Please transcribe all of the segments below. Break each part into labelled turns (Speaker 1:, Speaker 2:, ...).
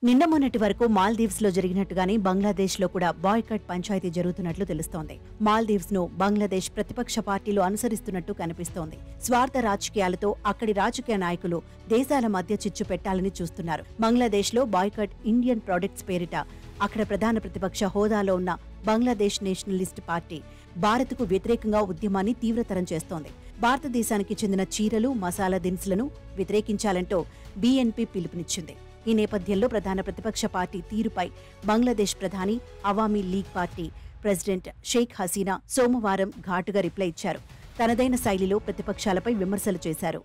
Speaker 1: నిన్న మొన్నటి వరకు మాల్దీవ్స్ లో జరిగినట్టుగానే బంగ్లాదేశ్ లో కూడా బాయ్కట్ పంచాయతీ జరుగుతున్నట్లు తెలుస్తోంది మాల్దీవ్స్ ను బంగ్లాదేశ్ ప్రతిపక్ష పార్టీలు అనుసరిస్తున్నట్టు కనిపిస్తోంది స్వార్థ రాజకీయాలతో అక్కడి రాజకీయ నాయకులు దేశాల మధ్య చిచ్చు పెట్టాలని చూస్తున్నారు బంగ్లాదేశ్ లో బాయ్కట్ ఇండియన్ ప్రొడక్ట్స్ పేరిట అక్కడ ప్రధాన ప్రతిపక్ష హోదాలో ఉన్న బంగ్లాదేశ్ నేషనలిస్ట్ పార్టీ భారత్కు వ్యతిరేకంగా ఉద్యమాన్ని తీవ్రతరం చేస్తోంది భారతదేశానికి చెందిన చీరలు మసాలా దినుసులను వ్యతిరేకించాలంటూ బీఎన్పీ పిలుపునిచ్చింది ఈ నేపథ్యంలో ప్రధాన ప్రతిపక్ష పార్టీ తీరుపై బంగ్లాదేశ్ ప్రధాని అవామీ లీగ్ పార్టీ ప్రెసిడెంట్ షేక్ హసీనా సోమవారం ఘాటుగా రిప్లై ఇచ్చారు తనదైన శైలిలో ప్రతిపక్షాలపై విమర్శలు చేశారు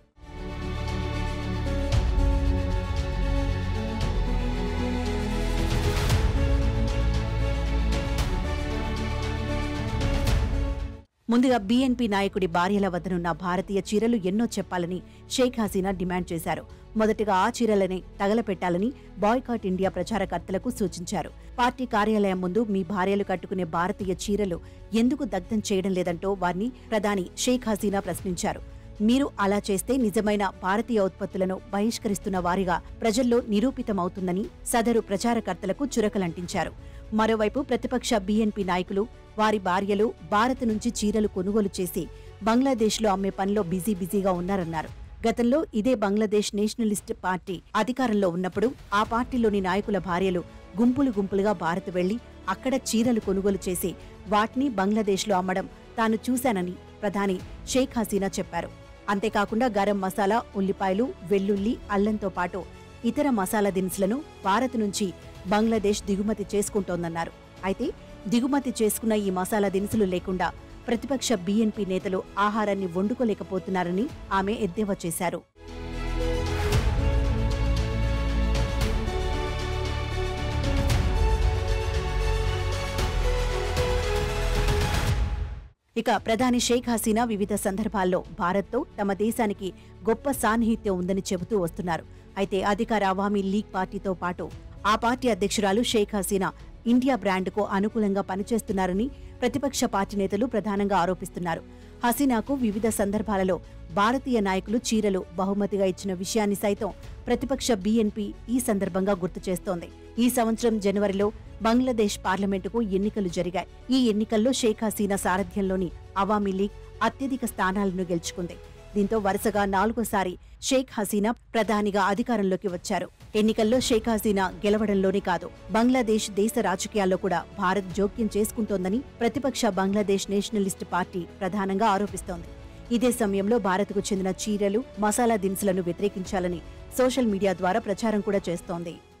Speaker 1: ముందుగా బీఎన్పీ నాయకుడి భార్యల వద్దనున్న భారతీయ చీరలు ఎన్నో చెప్పాలని షేక్ హసీనా డిమాండ్ చేశారు మొదటగా ఆ చీరలనే తగలపెట్టాలని బాయ్కాట్ ఇండియా ప్రచారకర్తలకు సూచించారు పార్టీ కార్యాలయం ముందు మీ భార్యలు కట్టుకునే భారతీయ చీరలు ఎందుకు దగ్ధం చేయడం లేదంటూ వారిని ప్రధాని షేక్ హసీనా ప్రశ్నించారు మీరు అలా చేస్తే నిజమైన భారతీయ ఉత్పత్తులను బహిష్కరిస్తున్న వారిగా ప్రజల్లో నిరూపితమవుతుందని సదరు ప్రచారకర్తలకు చురకలంటించారు మరోవైపు ప్రతిపక్ష బీఎన్పీ నాయకులు వారి భార్యలు భారత్ నుంచి చీరలు కొనుగోలు చేసి బంగ్లాదేశ్లో అమ్మే పనిలో బిజీ బిజీగా ఉన్నారన్నారు గతంలో ఇదే బంగ్లాదేశ్ నేషనలిస్ట్ పార్టీ అధికారంలో ఉన్నప్పుడు ఆ పార్టీలోని నాయకుల భార్యలు గుంపులు గుంపులుగా భారత్ వెళ్లి అక్కడ చీరలు కొనుగోలు చేసి వాటిని బంగ్లాదేశ్లో అమ్మడం తాను చూశానని ప్రధాని షేక్ హసీనా చెప్పారు అంతేకాకుండా గరం మసాలా ఉల్లిపాయలు వెల్లుల్లి అల్లంతో పాటు ఇతర మసాలా దినుసులను భారత్ నుంచి బంగ్లాదేశ్ దిగుమతి చేసుకుంటోందన్నారు అయితే దిగుమతి చేసుకున్న ఈ మసాలా దినుసులు లేకుండా ప్రతిపక్ష బీఎన్పీ నేతలు ఆహారాన్ని వండుకోలేకపోతున్నారని ఆమె ఎద్దేవా చేశారు ఇక ప్రధాని షేక్ హసీనా వివిధ సందర్భాల్లో భారత్తో తమ దేశానికి గొప్ప సాన్నిహిత్యం ఉందని చెబుతూ వస్తున్నారు అయితే అధికార అవామీ లీగ్ పార్టీతో పాటు ఆ పార్టీ అధ్యక్షురాలు షేక్ హసీనా ఇండియా బ్రాండ్కు అనుకూలంగా పనిచేస్తున్నారని ప్రతిపక్ష పార్టీ నేతలు ప్రధానంగా ఆరోపిస్తున్నారు హసీనాకు వివిధ సందర్భాలలో భారతీయ నాయకులు చీరలు బహుమతిగా ఇచ్చిన విషయాన్ని సైతం ప్రతిపక్ష బీఎన్పీ ఈ సందర్భంగా గుర్తు చేస్తోంది ఈ సంవత్సరం జనవరిలో బంగ్లాదేశ్ పార్లమెంటుకు ఎన్నికలు జరిగాయి ఈ ఎన్నికల్లో షేక్ హసీనా సారథ్యంలోని అవామీ లీగ్ అత్యధిక స్థానాలను గెలుచుకుంది దీంతో వరుసగా నాలుగోసారి షేక్ హసీనా ప్రధానిగా అధికారంలోకి వచ్చారు ఎన్నికల్లో షేక్ హసీనా గెలవడంలోనే కాదు బంగ్లాదేశ్ దేశ రాజకీయాల్లో కూడా భారత్ జోక్యం చేసుకుంటోందని ప్రతిపక్ష బంగ్లాదేశ్ నేషనలిస్ట్ పార్టీ ప్రధానంగా ఆరోపిస్తోంది ఇదే సమయంలో భారత్కు చెందిన చీరలు మసాలా దినుసులను వ్యతిరేకించాలని సోషల్ మీడియా ద్వారా ప్రచారం కూడా చేస్తోంది